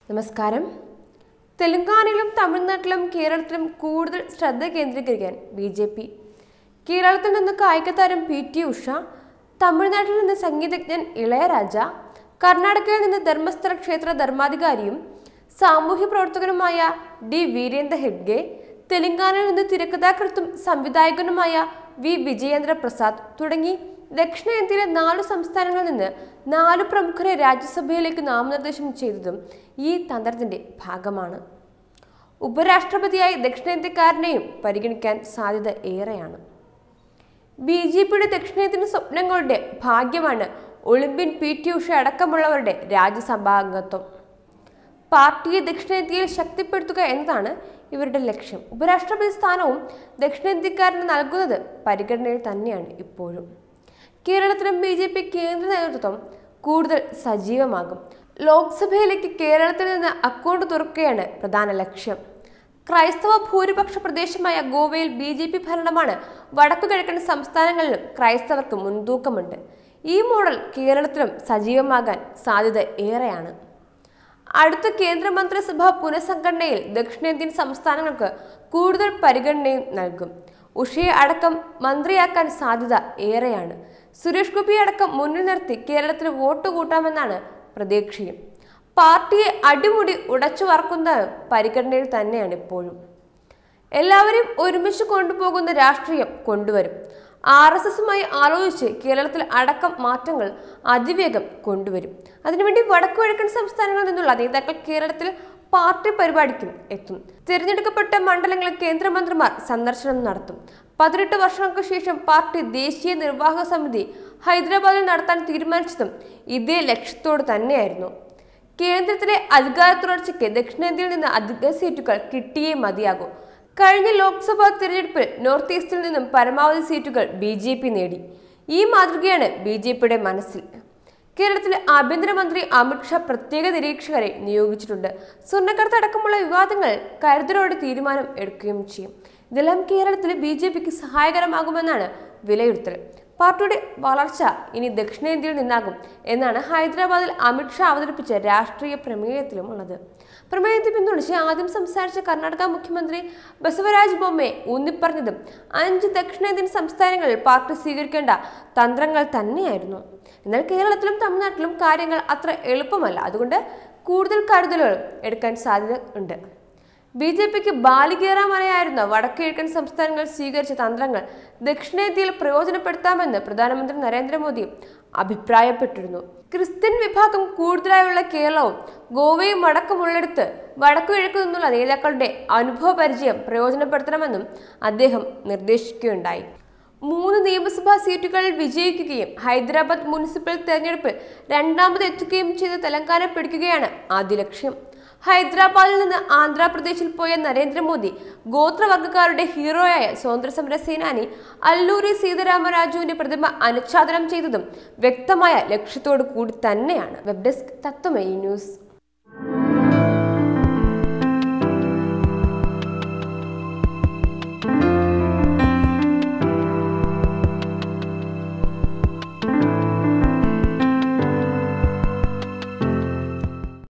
നമസ്കാരം തെലങ്കാനയിലും തമിഴ്നാട്ടിലും കേരളത്തിലും കൂടുതൽ ശ്രദ്ധ കേന്ദ്രീകരിക്കാൻ ബി ജെ പി കേരളത്തിൽ നിന്ന് കായിക താരം പി ടി ഉഷ തമിഴ്നാട്ടിൽ നിന്ന് സംഗീതജ്ഞൻ ഇളയരാജ കർണാടകയിൽ നിന്ന് ധർമ്മസ്ഥല ക്ഷേത്ര ധർമാധികാരിയും സാമൂഹ്യ പ്രവർത്തകനുമായ ഡി വീരേന്ദ്ര ഹെഗ്ഡെ തെലങ്കാനയിൽ നിന്ന് തിരക്കഥാകൃത്തും സംവിധായകനുമായ വി വിജയേന്ദ്ര പ്രസാദ് തുടങ്ങി ദക്ഷിണേന്ത്യയിലെ നാലു സംസ്ഥാനങ്ങളിൽ നിന്ന് നാല് പ്രമുഖരെ രാജ്യസഭയിലേക്ക് നാമനിർദ്ദേശം ചെയ്തതും ഈ തന്ത്രത്തിന്റെ ഭാഗമാണ് ഉപരാഷ്ട്രപതിയായി ദക്ഷിണേന്ത്യക്കാരനെയും പരിഗണിക്കാൻ സാധ്യത ഏറെയാണ് ബി ജെ പിയുടെ ദക്ഷിണേന്ത്യൻ സ്വപ്നങ്ങളുടെ ഭാഗ്യമാണ് ഒളിമ്പ്യൻ പി ടി ഉഷ അടക്കമുള്ളവരുടെ രാജ്യസഭാംഗത്വം പാർട്ടിയെ ദക്ഷിണേന്ത്യയിൽ ശക്തിപ്പെടുത്തുക എന്നതാണ് ഇവരുടെ ലക്ഷ്യം ഉപരാഷ്ട്രപതി സ്ഥാനവും ദക്ഷിണേന്ത്യക്കാരന് നൽകുന്നത് പരിഗണനയിൽ തന്നെയാണ് ഇപ്പോഴും കേരളത്തിലും ബി ജെ പി കേന്ദ്ര നേതൃത്വം കൂടുതൽ സജീവമാകും ലോക്സഭയിലേക്ക് കേരളത്തിൽ നിന്ന് അക്കൗണ്ട് തുറക്കുകയാണ് പ്രധാന ലക്ഷ്യം ക്രൈസ്തവ ഭൂരിപക്ഷ പ്രദേശമായ ഗോവയിൽ ബി ജെ പി ഭരണമാണ് വടക്കുകിഴക്കൻ സംസ്ഥാനങ്ങളിലും ക്രൈസ്തവർക്ക് മുൻതൂക്കമുണ്ട് ഈ മോഡൽ കേരളത്തിലും സജീവമാകാൻ സാധ്യത ഏറെയാണ് അടുത്ത കേന്ദ്രമന്ത്രിസഭാ പുനഃസംഘടനയിൽ ദക്ഷിണേന്ത്യൻ സംസ്ഥാനങ്ങൾക്ക് കൂടുതൽ പരിഗണനയും നൽകും ഉഷയെ അടക്കം മന്ത്രിയാക്കാൻ സാധ്യത ഏറെയാണ് സുരേഷ് ഗോപി അടക്കം മുന്നിൽ നിർത്തി കേരളത്തിൽ വോട്ട് കൂട്ടാമെന്നാണ് പ്രതീക്ഷയും പാർട്ടിയെ അടിമുടി ഉടച്ചു വറക്കുന്ന പരിഗണനയിൽ തന്നെയാണ് ഇപ്പോഴും എല്ലാവരെയും ഒരുമിച്ച് കൊണ്ടുപോകുന്ന രാഷ്ട്രീയം കൊണ്ടുവരും ആർ എസ് എസുമായി ആലോചിച്ച് കേരളത്തിൽ അടക്കം മാറ്റങ്ങൾ അതിവേഗം കൊണ്ടുവരും അതിനുവേണ്ടി വടക്കു കിഴക്കൻ സംസ്ഥാനങ്ങളിൽ നിന്നുള്ള നേതാക്കൾ കേരളത്തിൽ പാർട്ടി പരിപാടിക്കും എത്തും തിരഞ്ഞെടുക്കപ്പെട്ട മണ്ഡലങ്ങളിൽ കേന്ദ്രമന്ത്രിമാർ സന്ദർശനം നടത്തും പതിനെട്ട് വർഷങ്ങൾക്ക് ശേഷം പാർട്ടി ദേശീയ നിർവാഹക സമിതി ഹൈദരാബാദിൽ നടത്താൻ തീരുമാനിച്ചതും ഇതേ ലക്ഷ്യത്തോട് തന്നെയായിരുന്നു കേന്ദ്രത്തിലെ അധികാര തുടർച്ചയ്ക്ക് ദക്ഷിണേന്ത്യയിൽ നിന്ന് അധിക സീറ്റുകൾ കിട്ടിയേ മതിയാകൂ കഴിഞ്ഞ ലോക്സഭാ തിരഞ്ഞെടുപ്പിൽ നോർത്ത് ഈസ്റ്റിൽ നിന്നും പരമാവധി സീറ്റുകൾ ബി ജെ പി നേടി ഈ മാതൃകയാണ് ബി ജെ പിയുടെ മനസ്സിൽ കേരളത്തിലെ ആഭ്യന്തരമന്ത്രി അമിത്ഷാ പ്രത്യേക നിരീക്ഷകരെ നിയോഗിച്ചിട്ടുണ്ട് സ്വർണ്ണക്കടത്ത് അടക്കമുള്ള വിവാദങ്ങൾ കരുതലോടെ തീരുമാനം എടുക്കുകയും ചെയ്യും ഇതെല്ലാം കേരളത്തിൽ ബി ജെ പിക്ക് സഹായകരമാകുമെന്നാണ് വിലയിരുത്തൽ പാർട്ടിയുടെ വളർച്ച ഇനി ദക്ഷിണേന്ത്യയിൽ നിന്നാകും എന്നാണ് ഹൈദരാബാദിൽ അമിത്ഷാ അവതരിപ്പിച്ച രാഷ്ട്രീയ പ്രമേയത്തിലും ഉള്ളത് പ്രമേയത്തെ പിന്തുണച്ച് ആദ്യം സംസാരിച്ച കർണാടക മുഖ്യമന്ത്രി ബസവരാജ് ബൊമ്മെ ഊന്നിപ്പറഞ്ഞതും അഞ്ച് ദക്ഷിണേന്ത്യൻ സംസ്ഥാനങ്ങളിൽ പാർട്ടി സ്വീകരിക്കേണ്ട തന്ത്രങ്ങൾ തന്നെയായിരുന്നു എന്നാൽ കേരളത്തിലും തമിഴ്നാട്ടിലും കാര്യങ്ങൾ അത്ര എളുപ്പമല്ല അതുകൊണ്ട് കൂടുതൽ കരുതലുകൾ എടുക്കാൻ സാധ്യത ഉണ്ട് ബി ജെ പിക്ക് ബാലികേറാമലയായിരുന്ന വടക്കുകിഴക്കൻ സംസ്ഥാനങ്ങൾ സ്വീകരിച്ച തന്ത്രങ്ങൾ ദക്ഷിണേന്ത്യയിൽ പ്രയോജനപ്പെടുത്താമെന്ന് പ്രധാനമന്ത്രി നരേന്ദ്രമോദി അഭിപ്രായപ്പെട്ടിരുന്നു ക്രിസ്ത്യൻ വിഭാഗം കൂടുതലായുള്ള കേരളവും ഗോവയും അടക്കമുള്ളിടത്ത് വടക്കുകിഴക്കു നിന്നുള്ള നേതാക്കളുടെ അനുഭവ പരിചയം പ്രയോജനപ്പെടുത്തണമെന്നും അദ്ദേഹം നിർദ്ദേശിക്കുകയുണ്ടായി മൂന്ന് നിയമസഭാ സീറ്റുകളിൽ വിജയിക്കുകയും ഹൈദരാബാദ് മുനിസിപ്പൽ തെരഞ്ഞെടുപ്പിൽ രണ്ടാമത് എത്തുകയും ചെയ്ത തെലങ്കാന പിടിക്കുകയാണ് ആദ്യ ലക്ഷ്യം ഹൈദരാബാദിൽ നിന്ന് ആന്ധ്രാപ്രദേശിൽ പോയ നരേന്ദ്രമോദി ഗോത്രവർഗക്കാരുടെ ഹീറോയായ സ്വാതന്ത്ര്യസമര സേനാനി അല്ലൂരി സീതാരാമരാജുവിന്റെ പ്രതിമ അനുച്ഛാദനം ചെയ്തതും വ്യക്തമായ ലക്ഷ്യത്തോടു കൂടി തന്നെയാണ് വെബ് ഡെസ്ക് തത്വമയി ന്യൂസ്